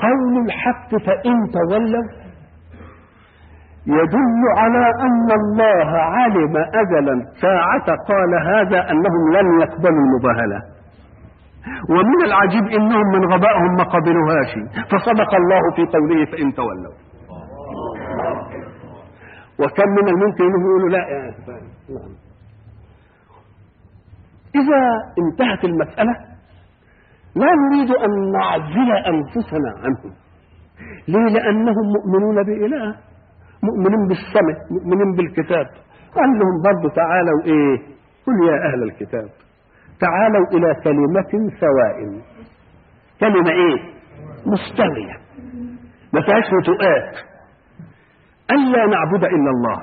قول الحق فإن تولوا يدل على أن الله علم أجلا ساعة قال هذا أنهم لن يقبلوا المباهلة ومن العجيب إنهم من غبائهم ما قبلوهاش فصدق الله في قوله فإن تولوا وكم من الممكن انهم يقولوا لا يا نعم. إذا انتهت المسألة لا نريد أن نعزل أنفسنا عنهم ليه لأنهم مؤمنون بإله مؤمنين بالسماء مؤمنين بالكتاب قال لهم برضه تعالوا إيه قل يا أهل الكتاب تعالوا إلى كلمة سواء كلمة إيه مستوية ما فيهاش نتوءات ألا نعبد إلا الله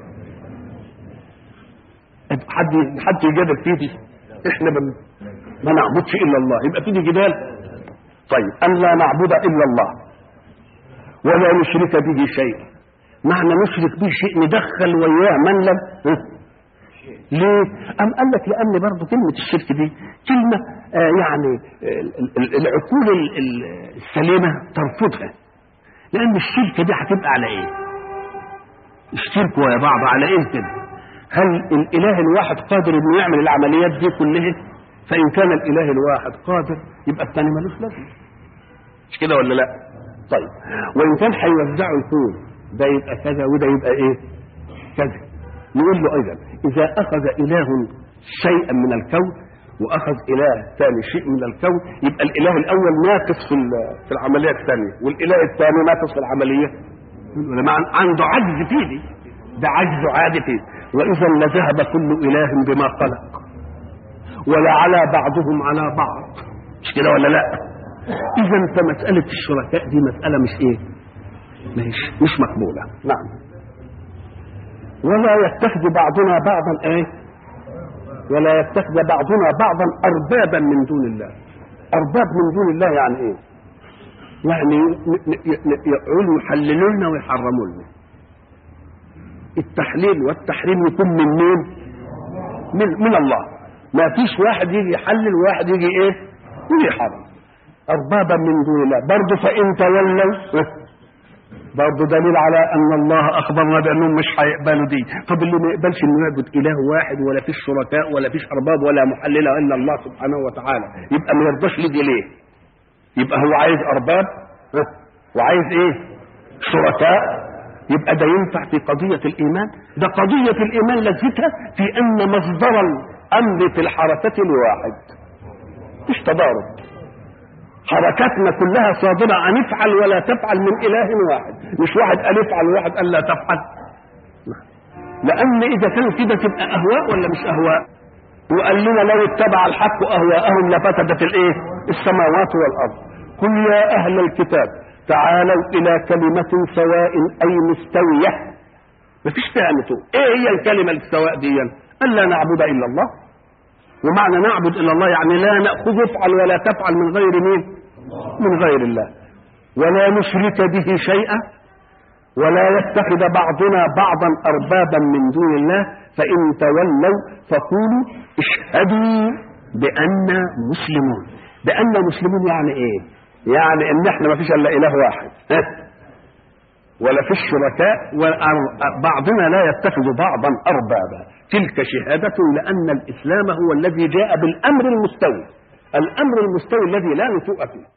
حد حد يجادل فيه دي احنا ما ما نعبدش الا الله يبقى في جدال طيب ان لا نعبد الا الله ولا نشرك به شيء معنى نشرك به شيء ندخل وياه من لم ليه؟ أم قال لك لأن برضه كلمة الشرك دي كلمة آه يعني ال- ال- العقول ال- ال- السليمة ترفضها لأن الشركة دي هتبقى على إيه؟ اشتركوا يا بعض على إيه كده؟ هل الإله الواحد قادر إنه يعمل العمليات دي كلها؟ فإن كان الإله الواحد قادر يبقى الثاني ملوش لازمة. مش كده ولا لا؟ طيب وإن كان هيوزعوا الكون ده يبقى كذا وده يبقى إيه؟ كذا. نقول له أيضا إذا أخذ إله شيئا من الكون وأخذ إله ثاني شيء من الكون يبقى الإله الأول ناقص في ال- في العملية الثانية والإله الثاني ناقص في العملية لما عن- عنده عجز فيه دي ده عجز عادي فيه وإذا لذهب كل إله بما خلق ولا على بعضهم على بعض مش كده ولا لا إذا فمسألة الشركاء دي مسألة مش إيه مش مش مقبولة نعم ولا يتخذ بعضنا بعضا ايه ولا يتخذ بعضنا بعضا اربابا من دون الله ارباب من دون الله يعني ايه يعني ن- ن- ن- يقولوا يحللوا لنا ويحرموا لنا التحليل والتحريم يكون من مين من, من الله ما فيش واحد يجي يحلل وواحد يجي ايه يجي يحرم اربابا من دون الله برضه فان تولوا برضه دليل على ان الله اخبرنا بانهم مش هيقبلوا دي طب اللي ما يقبلش انه يعبد اله واحد ولا فيش شركاء ولا فيش ارباب ولا محلله الا الله سبحانه وتعالى يبقى ما يرضاش يجي ليه يبقى هو عايز ارباب ها؟ وعايز ايه شركاء يبقى ده ينفع في قضيه الايمان ده قضيه الايمان لذتها في ان مصدر الامر في الحركه لواحد مش تضارب حركاتنا كلها صادرة عن افعل ولا تفعل من إله واحد مش واحد قال افعل وواحد قال لا تفعل لأن إذا كان كده تبقى أهواء ولا مش أهواء وقال لنا لو اتبع الحق أهواءهم لفسدت الإيه السماوات والأرض قل يا أهل الكتاب تعالوا إلى كلمة سواء أي مستوية مفيش فيها نتوء إيه هي الكلمة السواء دي ألا نعبد إلا الله ومعنى نعبد الا الله يعني لا ناخذ افعل ولا تفعل من غير مين من غير الله ولا نشرك به شيئا ولا يتخذ بعضنا بعضا اربابا من دون الله فان تولوا فقولوا اشهدوا بأننا مسلمون بأننا مسلمون يعني ايه يعني ان احنا ما فيش الا اله واحد ها؟ ولا في الشركاء وبعضنا لا يتخذ بعضا اربابا تلك شهادة لأن الإسلام هو الذي جاء بالأمر المستوي الأمر المستوي الذي لا نسوء فيه